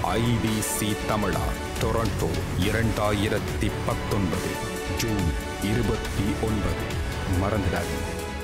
IBC தமிழா Toronto இரண்டாயிரத்தி பத்தொன்பது ஜூன் இருபத்தி ஒன்பது மறந்துடாதீங்க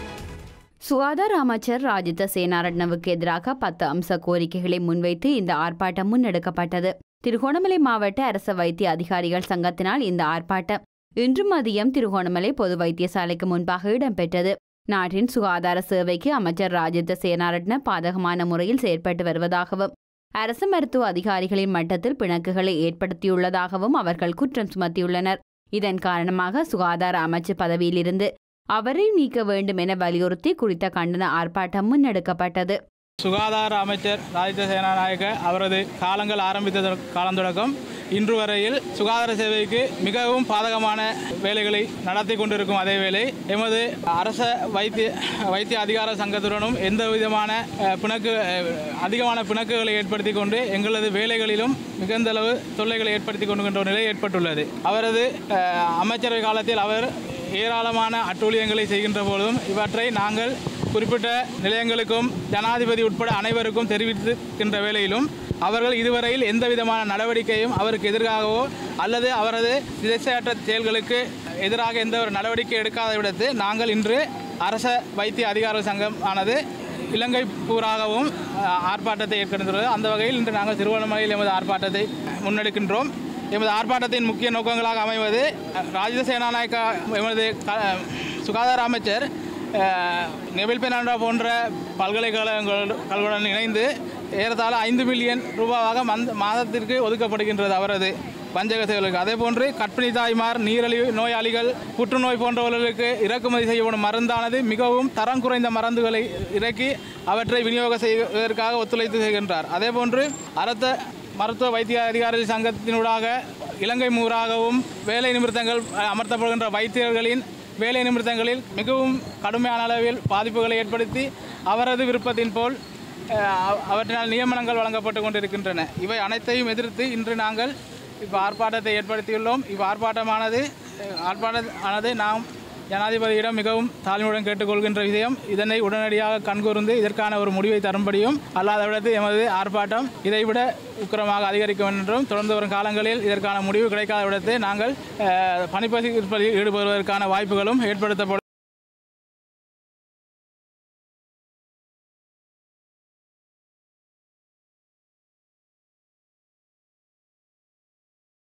சுகாதார அமைச்சர் ராஜித சேனாரட்னவுக்கு எதிராக பத்து அம்ச கோரிக்கைகளை முன்வைத்து இந்த ஆர்ப்பாட்டம் முன்னெடுக்கப்பட்டது திருகோணமலை மாவட்ட அரச வைத்திய அதிகாரிகள் சங்கத்தினால் இந்த ஆர்ப்பாட்டம் இன்று மதியம் திருகோணமலை பொது வைத்தியசாலைக்கு முன்பாக இடம்பெற்றது நாட்டின் சுகாதார சேவைக்கு அமைச்சர் ராஜித சேனாரட்ன பாதகமான முறையில் செயற்பட்டு வருவதாகவும் அரசு மருத்துவ அதிகாரிகளின் மட்டத்தில் பிணக்குகளை ஏற்படுத்தியுள்ளதாகவும் அவர்கள் குற்றம் சுமத்தியுள்ளனர் இதன் காரணமாக சுகாதார அமைச்சு பதவியிலிருந்து அவரை நீக்க வேண்டும் என வலியுறுத்தி குறித்த கண்டன ஆர்ப்பாட்டம் முன்னெடுக்கப்பட்டது சுகாதார அமைச்சர் ராஜித சேனாநாயக்க அவரது காலங்கள் ஆரம்பித்த காலம் தொடக்கம் இன்று வரையில் சுகாதார சேவைக்கு மிகவும் பாதகமான வேலைகளை நடத்தி கொண்டிருக்கும் அதே வேளை எமது அரச வைத்திய வைத்திய அதிகார சங்கத்துடனும் எந்த விதமான அஹ், பிணக்கு அஹ், அதிகமான பிணக்குகளை ஏற்படுத்தி கொண்டு எங்களது வேலைகளிலும் மிகுந்த அளவு தொல்லைகளை ஏற்படுத்தி கொண்டுகின்ற ஒரு நிலை ஏற்பட்டுள்ளது அவரது அஹ், அமைச்சரவை காலத்தில் அவர் ஏராளமான அட்டூழியங்களை செய்கின்ற போதும் இவற்றை நாங்கள் குறிப்பிட்ட நிலையங்களுக்கும் ஜனாதிபதி உட்பட அனைவருக்கும் தெரிவித்திருக்கின்ற வேளையிலும் அவர்கள் இதுவரையில் எந்த விதமான நடவடிக்கையும் அவருக்கு எதிராகவோ அல்லது அவரது திசையற்ற செயல்களுக்கு எதிராக எந்த ஒரு நடவடிக்கை எடுக்காத விடத்து நாங்கள் இன்று அரச வைத்திய அதிகார சங்கம் ஆனது இலங்கை பூராகவும் அஹ், ஆர்ப்பாட்டத்தை ஏற்கனவே அந்த வகையில் இன்று நாங்கள் திருவண்ணாமலையில் எமது ஆர்ப்பாட்டத்தை முன்னெடுக்கின்றோம் எமது ஆர்ப்பாட்டத்தின் முக்கிய நோக்கங்களாக அமைவது அஹ், ராஜித சேனாநாயக்கா எமது க- சுகாதார அமைச்சர் அஹ், நெபில் பெர்னாண்டோ போன்ற பல்கலைக்கழகங்களுடன் இணைந்து ஏறத்தாழ ஐந்து மில்லியன் ரூபாவாக மந்த மாதத்திற்கு ஒதுக்கப்படுகின்றது அவரது பஞ்சக சேவைகளுக்கு அதே போன்று கர்ப்பிணி தாய்மார் நீரழிவு நோயாளிகள் புற்றுநோய் போன்றவர்களுக்கு இறக்குமதி செய்யப்படும் மருந்தானது மிகவும் தரம் குறைந்த மருந்துகளை இறக்கி அவற்றை விநியோகம் செய்வதற்காக ஒத்துழைத்து செய்கின்றார் அதே போன்று அரச மருத்துவ வைத்திய அதிகாரிகள் சங்கத்தினூடாக இலங்கை மூராகவும் வேலை நிமித்தங்கள் அஹ், அமர்த்தப்படுகின்ற வைத்தியர்களின் வேலை நிமித்தங்களில் மிகவும் கடுமையான அளவில் பாதிப்புகளை ஏற்படுத்தி அவரது விருப்பத்தின் போல் அஹ், அவ- அவற்றினால் நியமனங்கள் வழங்கப்பட்டு கொண்டிருக்கின்றன இவை அனைத்தையும் எதிர்த்து இன்று நாங்கள் இப்போ ஆர்ப்பாட்டத்தை ஏற்படுத்தியுள்ளோம் இவ் ஆர்ப்பாட்டமானது அஹ், ஆர்ப்பாட்டமானது நாம் ஜனாதிபதியிடம் மிகவும் தாழ்மையுடன் கேட்டுக்கொள்கின்ற விஷயம் இதனை உடனடியாக கண்கூர்ந்து இதற்கான ஒரு முடிவை தரும்படியும் அல்லாத விடத்து எமது ஆர்ப்பாட்டம் இதைவிட உக்கிரமாக அதிகரிக்கும் என்றும் தொடர்ந்து வரும் காலங்களில் இதற்கான முடிவு கிடைக்காத விடத்து நாங்கள் அஹ், பணிப்பதிப்பில் ஈடுபடுவதற்கான வாய்ப்புகளும் ஏற்படுத்தப்படும்